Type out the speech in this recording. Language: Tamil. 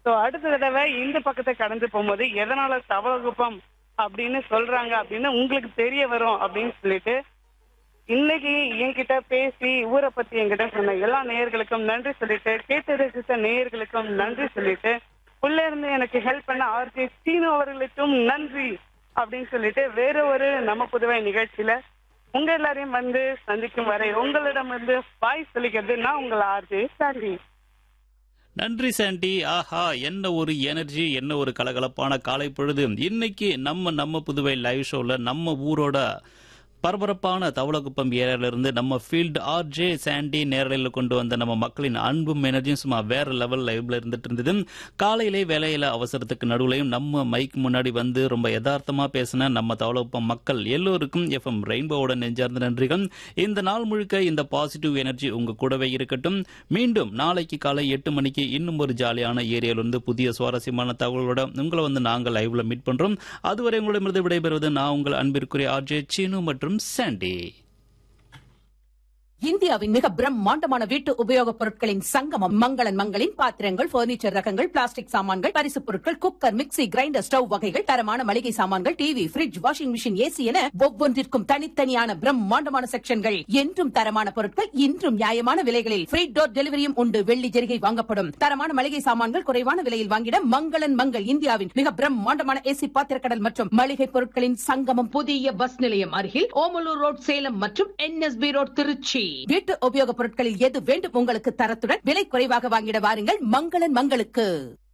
சோ அடுத்த தடவை இந்த பக்கத்தை கடந்து போகும்போது எதனால தவளகுப்பம் அப்படின்னு சொல்றாங்க அப்படின்னு உங்களுக்கு தெரிய வரும் அப்படின்னு சொல்லிட்டு இன்னைக்கு என்கிட்ட பேசி ஊரை பத்தி என்கிட்ட சொன்ன எல்லா நேயர்களுக்கும் நன்றி சொல்லிட்டு கேட்டு ரசித்த நேயர்களுக்கும் நன்றி சொல்லிட்டு உள்ள இருந்து எனக்கு ஹெல்ப் பண்ண ஆர்ஜே சீனு அவர்களுக்கும் நன்றி அப்படின்னு சொல்லிட்டு வேற ஒரு நம்ம புதுவை நிகழ்ச்சியில உங்க எல்லாரையும் வந்து சந்திக்கும் வரை உங்களிடம் வந்து பாய் சொல்லிக்கிறது நான் உங்கள் ஆர்ஜே சாண்டி நன்றி சாண்டி ஆஹா என்ன ஒரு எனர்ஜி என்ன ஒரு கலகலப்பான காலை பொழுது இன்னைக்கு நம்ம நம்ம புதுவை லைவ் ஷோல நம்ம ஊரோட பரபரப்பான தவளக்குப்பம் ஏரியாவிலிருந்து நம்ம ஃபீல்டு ஆர்ஜே சாண்டி நேரலையில் கொண்டு வந்த நம்ம மக்களின் அன்பும் எனர்ஜியும் சும்மா வேற லெவல் லைவ்ல இருந்துட்டு இருந்தது காலையிலே வேலையில அவசரத்துக்கு நடுவுலையும் நம்ம மைக் முன்னாடி வந்து ரொம்ப யதார்த்தமா பேசின நம்ம தவளக்குப்பம் மக்கள் எல்லோருக்கும் எஃப்எம் ரெயின்போவோட நெஞ்சார்ந்த நன்றிகள் இந்த நாள் முழுக்க இந்த பாசிட்டிவ் எனர்ஜி உங்க கூடவே இருக்கட்டும் மீண்டும் நாளைக்கு காலை எட்டு மணிக்கு இன்னும் ஒரு ஜாலியான ஏரியாவிலிருந்து புதிய சுவாரஸ்யமான தகவலோட உங்களை வந்து நாங்கள் லைவ்ல மீட் பண்றோம் அதுவரை உங்களிடமிருந்து விடைபெறுவது நான் உங்கள் அன்பிற்குரிய ஆர்ஜே சீனு மற்றும் சாண்டி இந்தியாவின் மிக பிரம்மாண்டமான வீட்டு உபயோகப் பொருட்களின் சங்கமம் மங்களன் மங்களின் பாத்திரங்கள் பர்னிச்சர் ரகங்கள் பிளாஸ்டிக் சாமான்கள் பரிசுப் பொருட்கள் குக்கர் மிக்ஸி கிரைண்டர் ஸ்டவ் வகைகள் தரமான மளிகை சாமான்கள் TV fridge washing machine AC என ஒவ்வொன்றிற்கும் தனித்தனியான பிரம்மாண்டமான செக்ஷன்கள் என்றும் தரமான பொருட்கள் இன்றும் நியாயமான விலைகளில் ஃப்ரீ டோர் டெலிவரியும் உண்டு வெள்ளி ஜெரிகை வாங்கப்படும் தரமான மளிகை சாமான்கள் குறைவான விலையில் வாங்கிட மங்களன் மங்கள் இந்தியாவின் மிக பிரம்மாண்டமான ஏசி பாத்திரக்கடல் மற்றும் மளிகை பொருட்களின் சங்கமம் புதிய பஸ் நிலையம் அருகில் ஓமலூர் ரோட் சேலம் மற்றும் என்எஸ்பி ரோட் திருச்சி வீட்டு உபயோகப் பொருட்களில் எது வேண்டும் உங்களுக்கு தரத்துடன் விலை குறைவாக வாங்கிட வாருங்கள் மங்களன் மங்களுக்கு